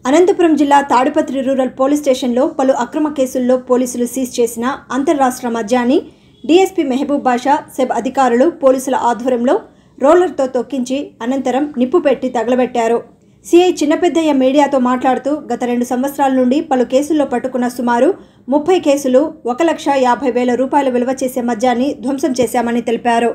అనంతపురం జిల్లా Tadipatri rural police స్టేషన్లో పలు అక్రమ కేసుల్లో పోలీసులు సీజ్ చేసిన అంతర్రాష్ట్ర మద్యాన్ని డీఎస్పీ మెహబూబ్ బాషా సెబ్ అధికారులు పోలీసుల ఆధ్వర్యంలో రోలర్తో తొక్కించి అనంతరం నిప్పు పెట్టి తగలబెట్టారు సిఐ చిన్నపెద్దయ్య మీడియాతో మాట్లాడుతూ గత రెండు సంవత్సరాల నుండి పలు కేసుల్లో పట్టుకున్న సుమారు ముప్పై కేసులు ఒక లక్ష యాభై వేల రూపాయల విలువ చేసే మద్యాన్ని ధ్వంసం చేశామని తెలిపారు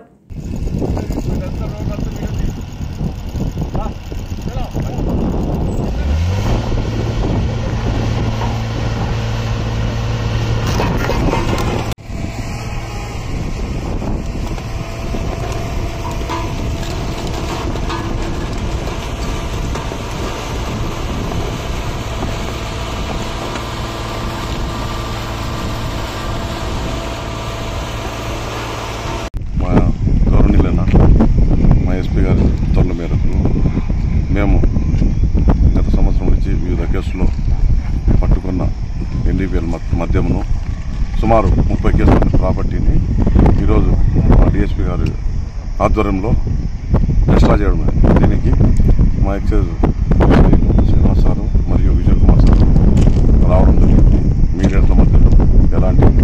మా గౌరవనీయులైన మా ఎస్పీ గారి ఉత్తర్వుల మేరకు మేము గత సంవత్సరం నుంచి వివిధ కేసుల్లో పట్టుకున్న ఎన్డీపీఎల్ మద్యమును సుమారు ముప్పై కేసుల ప్రాపర్టీని ఈరోజు మా డిఎస్పీ గారి ఆధ్వర్యంలో ఎక్స్ట్రా చేయడం జరిగింది. దీనికి మా ఎక్సైజ్ శ్రీనివాస్ సారు మరియు విజయ్ కుమార్ సారు రావడం జరిగింది మీడియాల మధ్యలో ఎలాంటి